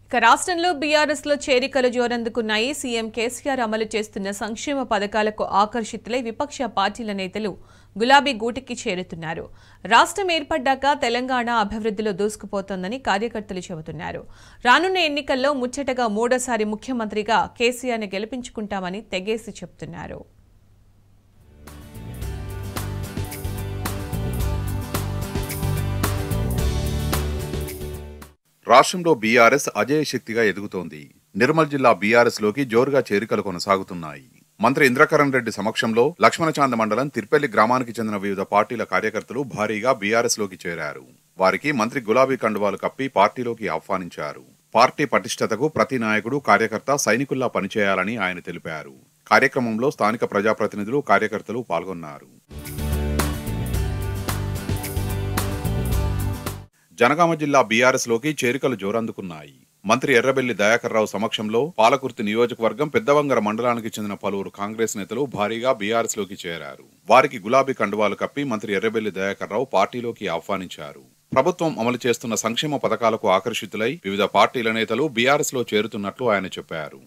ఇక రాష్ట్రంలో బీఆర్ఎస్ లో చేరికలు జోరందుకున్నాయి సీఎం కేసీఆర్ అమలు చేస్తున్న సంక్షేమ పథకాలకు ఆకర్షితులై విపక్ష పార్టీల నేతలు గులాబీ గూటికి చేరుతున్నారు రాష్ట్రం ఏర్పడ్డాక తెలంగాణ అభివృద్ధిలో దూసుకుపోతోందని కార్యకర్తలు చెబుతున్నారు రానున్న ఎన్నికల్లో ముచ్చటగా మూడోసారి ముఖ్యమంత్రిగా కేసీఆర్ని గెలిపించుకుంటామని తెగేసి చెబుతున్నారు రాష్ట్రంలో బీఆర్ఎస్ అజయ శక్తిగా ఎదుగుతోంది నిర్మల్ జిల్లా బీఆర్ఎస్ లోకి జోరుగా చేరికలు కొనసాగుతున్నాయి మంత్రి ఇంద్రకరణ్ రెడ్డి సమక్షంలో లక్ష్మణచాంద మండలం తిర్పల్లి గ్రామానికి చెందిన వివిధ పార్టీల కార్యకర్తలు భారీగా బీఆర్ఎస్ లోకి చేరారు వారికి మంత్రి గులాబీ కండువాలు కప్పి పార్టీలోకి ఆహ్వానించారు పార్టీ పటిష్టతకు ప్రతి నాయకుడు కార్యకర్త సైనికుల్లా పనిచేయాలని ఆయన తెలిపారు కార్యక్రమంలో స్థానిక ప్రజాప్రతినిధులు కార్యకర్తలు పాల్గొన్నారు జనగామ జిల్లా బీఆర్ఎస్ లోకి చేరికలు జోరందుకున్నాయి మంత్రి ఎర్రబెల్లి దయాకర్ రావు సమక్షంలో పాలకుర్తి నియోజకవర్గం పెద్దవంగర మండలానికి చెందిన పలువురు కాంగ్రెస్ నేతలు భారీగా బీఆర్ఎస్ లోకి చేరారు వారికి గులాబీ కండువాలు కప్పి మంత్రి ఎర్రబెల్లి దయాకర్ రావు పార్టీలోకి ఆహ్వానించారు ప్రభుత్వం అమలు చేస్తున్న సంక్షేమ పథకాలకు ఆకర్షితులై వివిధ పార్టీల నేతలు బీఆర్ఎస్ లో చేరుతున్నట్లు ఆయన చెప్పారు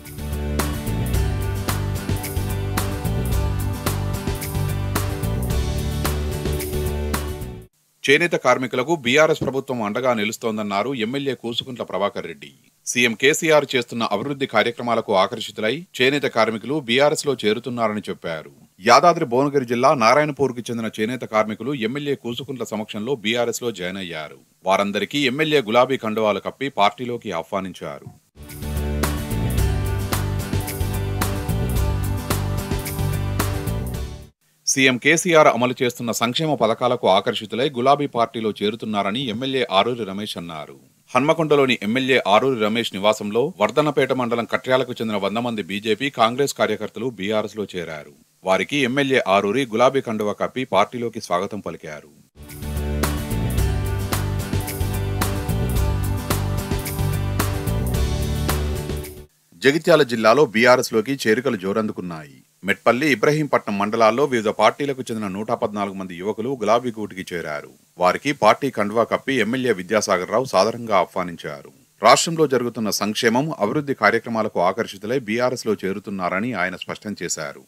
చేనేత కార్మికులకు బీఆర్ఎస్ ప్రభుత్వం అండగా నిలుస్తోందన్నారు ఎమ్మెల్యే కూసుకుంట్ల ప్రభాకర్ రెడ్డి సీఎం కేసీఆర్ చేస్తున్న అభివృద్ధి కార్యక్రమాలకు ఆకర్షితులై చేనేత కార్మికులు బీఆర్ఎస్ లో చేరుతున్నారని చెప్పారు యాదాద్రి భువనగిరి జిల్లా నారాయణపూర్కి చెందిన చేనేత కార్మికులు ఎమ్మెల్యే కూసుకుంట్ల సమక్షంలో బీఆర్ఎస్ లో జాయిన్ అయ్యారు వారందరికీ ఎమ్మెల్యే గులాబీ కండువాలు కప్పి పార్టీలోకి ఆహ్వానించారు సీఎం కేసీఆర్ అమలు చేస్తున్న సంక్షేమ పథకాలకు ఆకర్షితులై గులాబీ పార్టీలో చేరుతున్నారని ఎమ్మెల్యే ఆరూరి రమేష్ అన్నారు హన్మకొండలోని ఎమ్మెల్యే ఆరూరి రమేష్ నివాసంలో వర్ధన్నపేట మండలం కట్యాలకు చెందిన వంద మంది బీజేపీ కాంగ్రెస్ కార్యకర్తలు బీఆర్ఎస్ లో చేరారు వారికి ఎమ్మెల్యే ఆరూరి గులాబీ కండువా కప్పి పార్టీలోకి స్వాగతం పలికారు జగిత్యాల జిల్లాలో బీఆర్ఎస్ లోకి చేరికలు జోరందుకున్నాయి మెట్పల్లి ఇబ్రహీంపట్నం మండలాల్లో వివిధ పార్టీలకు చెందిన నూట పద్నాలుగు మంది యువకులు గులాబీ గూటికి చేరారు వారికి పార్టీ కండువా కప్పి ఎమ్మెల్యే విద్యాసాగర్ రావు సాదరంగా ఆహ్వానించారు రాష్ట్రంలో జరుగుతున్న సంక్షేమం అభివృద్ధి కార్యక్రమాలకు ఆకర్షితులై బీఆర్ఎస్ లో చేరుతున్నారని ఆయన స్పష్టం చేశారు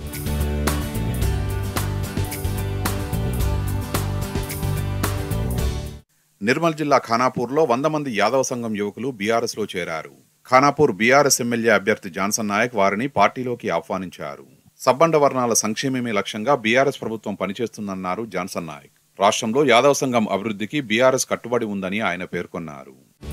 నిర్మల్ జిల్లా ఖానాపూర్లో వంద మంది యాదవ సంఘం యువకులు బీఆర్ఎస్ లో చేరారు ఖానాపూర్ బీఆర్ఎస్ ఎమ్మెల్యే అభ్యర్థి జాన్సన్ నాయక్ వారిని పార్టీలోకి ఆహ్వానించారు సబ్బండ వర్ణాల సంక్షేమమే లక్ష్యంగా బీఆర్ఎస్ ప్రభుత్వం పనిచేస్తుందన్నారు జాన్సన్ నాయక్ రాష్ట్రంలో యాదవ సంఘం అభివృద్ధికి బీఆర్ఎస్ కట్టుబడి ఉందని ఆయన పేర్కొన్నారు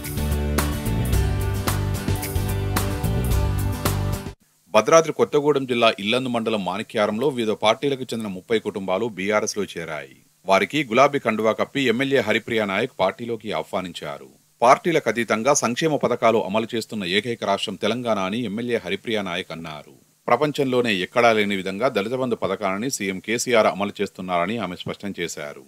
భద్రాద్రి కొత్తగూడెం జిల్లా ఇల్లందు మండలం మాణిక్యారంలో వివిధ పార్టీలకు చెందిన ముప్పై కుటుంబాలు బీఆర్ఎస్ లో చేరాయి వారికి గులాబీ కండువా కప్పి ఎమ్మెల్యే హరిప్రియ నాయక్ పార్టీలోకి ఆహ్వానించారు పార్టీలకు అతీతంగా సంక్షేమ పథకాలు అమలు చేస్తున్న ఏకైక రాష్ట్రం తెలంగాణ అని ఎమ్మెల్యే హరిప్రియ నాయక్ అన్నారు ప్రపంచంలోనే ఎక్కడా లేని విధంగా దళిత బంధు పథకాలని సీఎం కేసీఆర్ అమలు చేస్తున్నారని ఆమె స్పష్టం చేశారు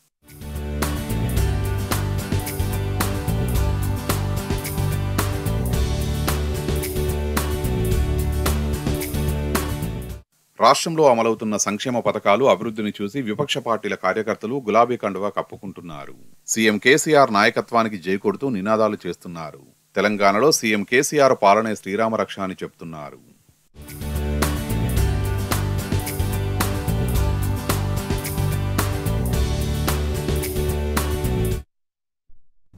రాష్ట్రంలో అమలవుతున్న సంక్షేమ పథకాలు అభివృద్ధిని చూసి విపక్ష పార్టీల కార్యకర్తలు గులాబీ కండువా కప్పుకుంటున్నారు సీఎం కేసీఆర్ నాయకత్వానికి జైకొడుతూ నినాదాలు చేస్తున్నారు తెలంగాణలో సీఎం కేసీఆర్ పాలనే శ్రీరామ రక్ష అని చెప్తున్నారు